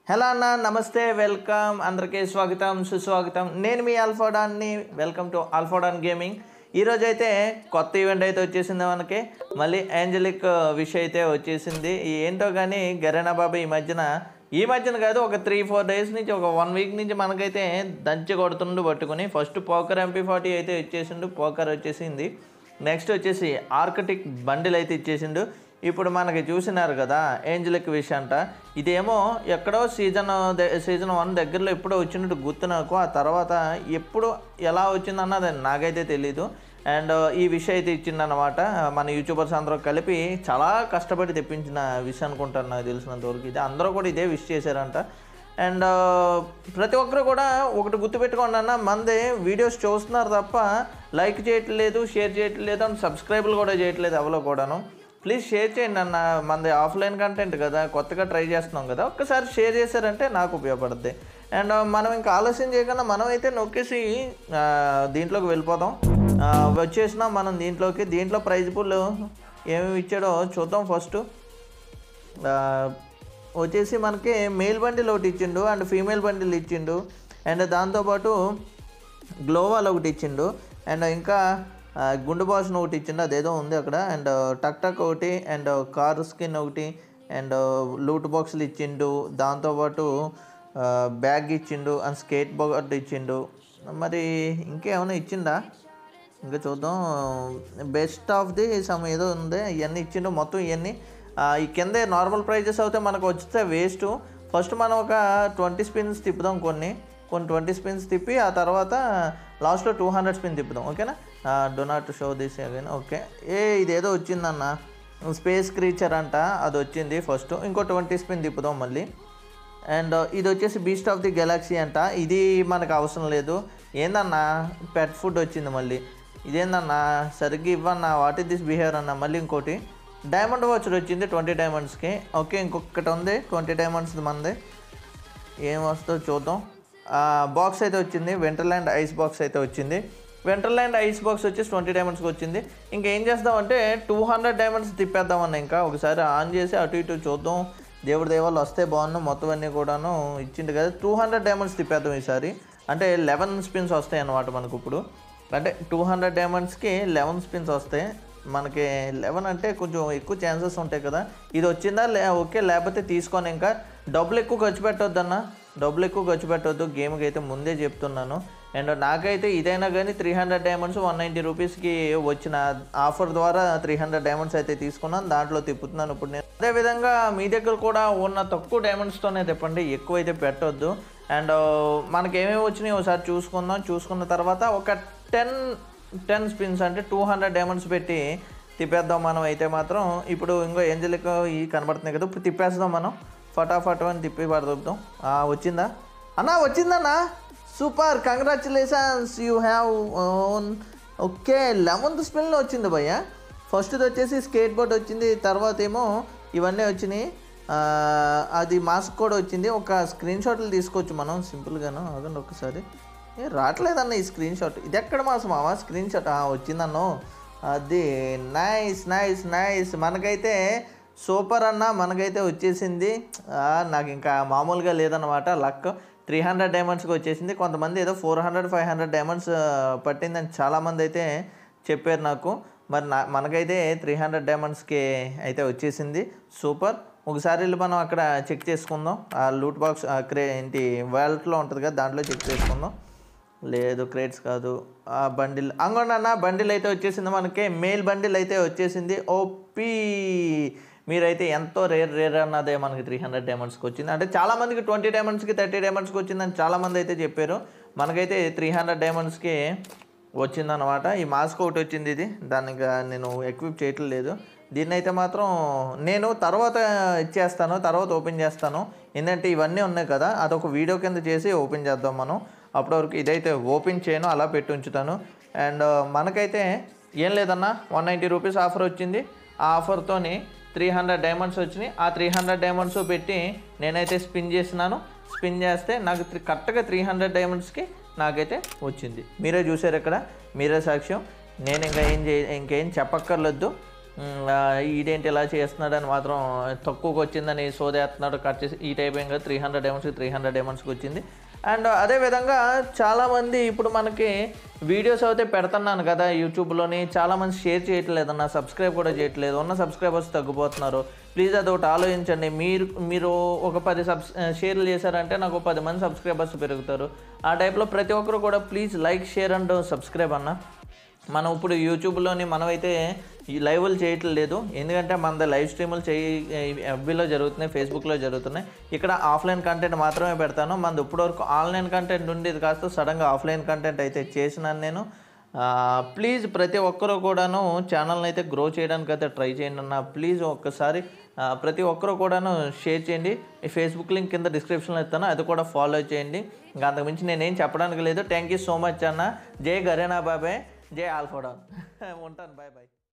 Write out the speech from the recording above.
hello అన్న నమస్తే welcome అందరికీ స్వాగతం సుస్వాగతం నేను మీ ఆల్ఫాడాన్ని వెల్కమ్ టు ఆల్ఫాడాన్ గేమింగ్ ఈరోజు అయితే కొత్త ఈవెంట్ అయితే వచ్చేసింది మనకి మళ్ళీ ఏంజలిక్ విష్ అయితే వచ్చేసింది ఈ ఏంటో కానీ గరేనా బాబా ఈ మధ్యన ఈ మధ్యన కాదు ఒక త్రీ ఫోర్ డేస్ నుంచి ఒక వన్ వీక్ నుంచి మనకైతే దంచి కొడుతుండు పట్టుకుని ఫస్ట్ పోకర్ ఎంపీ ఫార్టీ అయితే ఇచ్చేసిండు పోకర్ వచ్చేసింది నెక్స్ట్ వచ్చేసి ఆర్కిటిక్ బండిల్ అయితే ఇచ్చేసిండు ఇప్పుడు మనకి చూసినారు కదా ఏంజలిక్ విష్ అంట ఇదేమో ఎక్కడో సీజన్ సీజన్ వన్ దగ్గరలో ఎప్పుడో వచ్చినట్టు గుర్తు నాకు ఆ తర్వాత ఎప్పుడు ఎలా వచ్చిందన్నది నాకైతే తెలీదు అండ్ ఈ విష్ అయితే ఇచ్చిందనమాట మన యూట్యూబర్స్ అందరూ కలిపి చాలా కష్టపడి తెప్పించిన విష్ అనుకుంటాను నాకు తెలిసినంత వరకు ఇది అందరూ కూడా ఇదే విష్ చేశారంట అండ్ ప్రతి ఒక్కరు కూడా ఒకటి గుర్తుపెట్టుకోండి అన్న మంది వీడియోస్ చూస్తున్నారు తప్ప లైక్ చేయట్లేదు షేర్ చేయట్లేదు అండ్ సబ్స్క్రైబ్లు కూడా చేయట్లేదు ఎవరో కూడాను ప్లీజ్ షేర్ చేయండి అన్న మనది ఆఫ్లైన్ కంటెంట్ కదా కొత్తగా ట్రై చేస్తున్నాం కదా ఒక్కసారి షేర్ చేశారంటే నాకు ఉపయోగపడుద్ది అండ్ మనం ఇంకా ఆలస్యం చేయకుండా మనం అయితే నొక్కేసి ఆ, దీంట్లోకి వెళ్ళిపోదాం ఆ, వచ్చేసినాం మనం దీంట్లోకి దీంట్లో ప్రైజ్ పుల్ ఏమేమి ఇచ్చాడో చూద్దాం ఫస్ట్ ఆ, వచ్చేసి మనకి మేల్ బండిల్ ఒకటి ఇచ్చిండు అండ్ ఫీమేల్ బండిల్ ఇచ్చిండు అండ్ దాంతోపాటు గ్లోవాల్ ఒకటి ఇచ్చిండు అండ్ ఇంకా ఆ, గుండు బాస్ను ఒకటి ఇచ్చిండు అదేదో ఉంది అక్కడ అండ్ టక్ టక్ ఒకటి అండ్ కార్ స్కిన్ ఒకటి అండ్ లూట్ బాక్సులు ఇచ్చిండు దాంతోపాటు ఆ, బ్యాగ్ ఇచ్చిండు అండ్ స్కేట్ బోర్డ్ ఇచ్చిండు మరి ఇంకేమైనా ఇచ్చిండా ఇంకా చూద్దాం బెస్ట్ ఆఫ్ ది సమ్ ఏదో ఉంది ఇవన్నీ ఇచ్చిండు మొత్తం ఇవన్నీ ఆ, ఈ కింద నార్మల్ ప్రైజెస్ అయితే మనకు వచ్చితే వేస్ట్ ఫస్ట్ మనం ఒక ట్వంటీ స్పిన్స్ తిప్పుదాం కొన్ని కొన్ని ట్వంటీ స్పిన్స్ తిప్పి ఆ తర్వాత లాస్ట్లో టూ హండ్రెడ్ స్పిన్ తిప్పుదాం ఓకేనా do not show this again okay ఏ ఇదేదో వచ్చిందన్న స్పేస్ క్రీచర్ అంట అది వచ్చింది ఫస్ట్ ఇంకో ట్వంటీ స్పిన్ తిప్పుదాం మళ్ళీ అండ్ ఇది వచ్చేసి బీస్ట్ ఆఫ్ ది గెలాక్సీ అంట ఇది మనకు అవసరం లేదు ఏందన్నా పెట్ ఫుడ్ వచ్చింది మళ్ళీ ఇదేందన్నా సరిగ్గా ఇవ్వన్నా వాట్ ఇస్ దిస్ బిహేవియర్ అన్న మళ్ళీ ఇంకోటి డైమండ్ వాచర్ వచ్చింది ట్వంటీ డైమండ్స్కి ఓకే ఇంకొకటి ఉంది ట్వంటీ డైమండ్స్ మంది ఏం వస్తుందో చూద్దాం బాక్స్ అయితే వచ్చింది వెంటర్ల్యాండ్ ఐస్ బాక్స్ అయితే వచ్చింది వెంటర్ల్యాండ్ ఐస్ బాక్స్ వచ్చేసి ట్వంటీ డైమండ్స్కి వచ్చింది ఇంకా ఏం చేద్దామంటే టూ హండ్రెడ్ డైమండ్స్ తిప్పేద్దామన్న ఇంకా ఒకసారి ఆన్ చేసి అటు ఇటు చూద్దాం దేవుడి దేవాలు వస్తే బాగున్నాం మొత్తం అన్నీ కూడాను ఇచ్చిండు కదా టూ హండ్రెడ్ డైమండ్స్ తిప్పేద్దాం ఈసారి అంటే లెవెన్ స్పిన్స్ వస్తాయి అన్నమాట మనకు ఇప్పుడు అంటే టూ హండ్రెడ్ డైమండ్స్కి లెవెన్ స్పిన్స్ వస్తాయి మనకి లెవెన్ అంటే కొంచెం ఎక్కువ ఛాన్సెస్ ఉంటాయి కదా ఇది వచ్చిందా లే ఓకే లేకపోతే తీసుకొని ఇంకా డబ్బులు ఎక్కువ ఖర్చు పెట్టొద్దు అన్న డబ్బులు ఎక్కువ ఖర్చు పెట్టొద్దు గేమ్కి అయితే ముందే చెప్తున్నాను అండ్ నాకైతే ఇదైనా కానీ three hundred diamonds one ninety రూపీస్కి వచ్చిన ఆఫర్ ద్వారా త్రీ హండ్రెడ్ డైమండ్స్ అయితే తీసుకున్నాను దాంట్లో తిప్పుతున్నాను ఇప్పుడు నేను అదేవిధంగా మీ దగ్గర కూడా ఉన్న తక్కువ డైమండ్స్తోనే తిప్పండి ఎక్కువ అయితే పెట్టొద్దు అండ్ మనకి ఏమేమి వచ్చినాయి ఒకసారి చూసుకుందాం చూసుకున్న తర్వాత ఒక టెన్ టెన్ స్పిన్స్ అంటే టూ హండ్రెడ్ డైమండ్స్ పెట్టి తిప్పేద్దాం మనం అయితే మాత్రం ఇప్పుడు ఇంకో ఏంజలిక్ ఈ కనబడుతున్నాయి కదా ఇప్పుడు తిప్పేస్తాం మనం ఫటాఫట్ అని తిప్పి పడదాం వచ్చిందా అన్నా వచ్చిందన్నా super congratulations you have won okay eleventh స్పిన్లో వచ్చింది భయ్య ఫస్ట్ది వచ్చేసి స్కేట్ బోర్డ్ వచ్చింది తర్వాత ఏమో ఇవన్నీ వచ్చినాయి ఆ, అది మాస్క్ కూడా వచ్చింది ఒక స్క్రీన్ షాట్లు తీసుకోవచ్చు మనం సింపుల్గాను అదండి ఒకసారి ఏ రావట్లేదన్న ఈ స్క్రీన్ షాట్ ఇది ఎక్కడ మాసం మావా స్క్రీన్ షాట్ వచ్చిందన్నో అది నైస్ నైస్ నైస్ మనకైతే సూపర్ అన్న మనకైతే వచ్చేసింది ఆ, నాకు ఇంకా మామూలుగా లేదన్నమాట లక్ త్రీ హండ్రెడ్ డైమండ్స్కి వచ్చేసింది కొంతమంది ఏదో four hundred five hundred diamonds పట్టిందని చాలామంది అయితే చెప్పారు నాకు మరి నా మనకైతే త్రీ హండ్రెడ్ డైమండ్స్కి అయితే వచ్చేసింది సూపర్ ఒకసారి వెళ్ళి మనం అక్కడ చెక్ చేసుకుందాం ఆ లూట్ బాక్స్ ఆ క్రే ఏంటి వ్యాలెట్లో ఉంటుంది కదా దాంట్లో చెక్ చేసుకుందాం లేదు క్రేట్స్ కాదు ఆ బండిల్ అంగోండి అన్న బండిల్ అయితే వచ్చేసింది మనకి మెయిల్ బండిల్ అయితే వచ్చేసింది ఓపీ మీరైతే ఎంతో రేర్ రేర్ అన్నదే మనకి త్రీ హండ్రెడ్ డైమండ్స్కి వచ్చింది అంటే చాలామందికి ట్వంటీ డైమండ్స్కి థర్టీ డైమండ్స్కి వచ్చిందని చాలామంది అయితే చెప్పారు మనకైతే త్రీ హండ్రెడ్ డైమండ్స్కి వచ్చిందనమాట ఈ మాస్క్ ఒకటి వచ్చింది ఇది దాన్ని ఇంకా నేను ఎక్విప్ చేయట్లేదు దీన్ని అయితే మాత్రం నేను తర్వాత ఇచ్చేస్తాను తర్వాత ఓపెన్ చేస్తాను ఏంటంటే ఇవన్నీ ఉన్నాయి కదా అదొక వీడియో కింద చేసి ఓపెన్ చేద్దాం మనం అప్పటి వరకు ఇదైతే ఓపెన్ చేయను అలా పెట్టి ఉంచుతాను అండ్ మనకైతే ఏం లేదన్నా వన్ నైంటీ రూపీస్ ఆఫర్ వచ్చింది ఆ ఆఫర్తోని త్రీ హండ్రెడ్ డైమండ్స్ వచ్చినాయి ఆ త్రీ హండ్రెడ్ డైమండ్స్ పెట్టి నేనైతే స్పిన్ చేసినాను స్పిన్ చేస్తే నాకు త్రీ కరెక్ట్గా త్రీ హండ్రెడ్ డైమండ్స్కి నాకైతే వచ్చింది మీరే చూసారు ఇక్కడ మీరే సాక్ష్యం నేను ఇంకా ఏం చే ఇంకేం చెప్పక్కర్లేదు "ఉమ్, ఆ, ఈడేంటి ఇలా చేస్తున్నాడని మాత్రం తక్కువకి వచ్చిందని సోదేస్తున్నాడు కట్ చేసి ఈ టైప్ ఏం కదా త్రీ హండ్రెడ్ డైమండ్స్కి త్రీ హండ్రెడ్ డైమండ్స్కి వచ్చింది అండ్ అదేవిధంగా చాలామంది ఇప్పుడు మనకి వీడియోస్ అయితే పెడుతున్నాను కదా యూట్యూబ్లోని చాలామంది షేర్ చేయట్లేదు నా సబ్స్క్రైబ్ కూడా చేయట్లేదు ఉన్న సబ్స్క్రైబర్స్ తగ్గిపోతున్నారు ప్లీజ్ అది ఒకటి ఆలోచించండి మీరు మీరు ఒక పది సబ్స్ షేర్లు చేశారంటే నాకు ఒక పది మంది సబ్స్క్రైబర్స్ పెరుగుతారు ఆ టైప్లో ప్రతి ఒక్కరు కూడా please like share and subscribe అన్న మనం ఇప్పుడు యూట్యూబ్లోని మనమైతే ఈ లైవ్లు చేయట్లేదు ఎందుకంటే మనది లైవ్ స్ట్రీములు చేయి ఎఫ్బీలో జరుగుతున్నాయి ఫేస్బుక్లో జరుగుతున్నాయి ఇక్కడ ఆఫ్లైన్ కంటెంట్ మాత్రమే పెడతాను మనది ఇప్పటివరకు ఆన్లైన్ కంటెంట్ ఉండేది కాస్త సడన్గా ఆఫ్లైన్ కంటెంట్ అయితే చేసినాను నేను ప్లీజ్ ప్రతి ఒక్కరూ కూడాను ఛానల్ని అయితే గ్రో చేయడానికి అయితే ట్రై చేయండి అన్న ప్లీజ్ ఒక్కసారి ఆ, ప్రతి ఒక్కరూ కూడాను షేర్ చేయండి ఈ ఫేస్బుక్ లింక్ కింద డిస్క్రిప్షన్లో ఇస్తాను అది కూడా ఫాలో చేయండి ఇంకా అంతకుమించి నేనేం చెప్పడానికి లేదు థ్యాంక్ యూ సో మచ్ అన్న జై గరేనా బాబాయ్ జై ఆల్ఫోడాన్ ఉంటాను బాయ్ బాయ్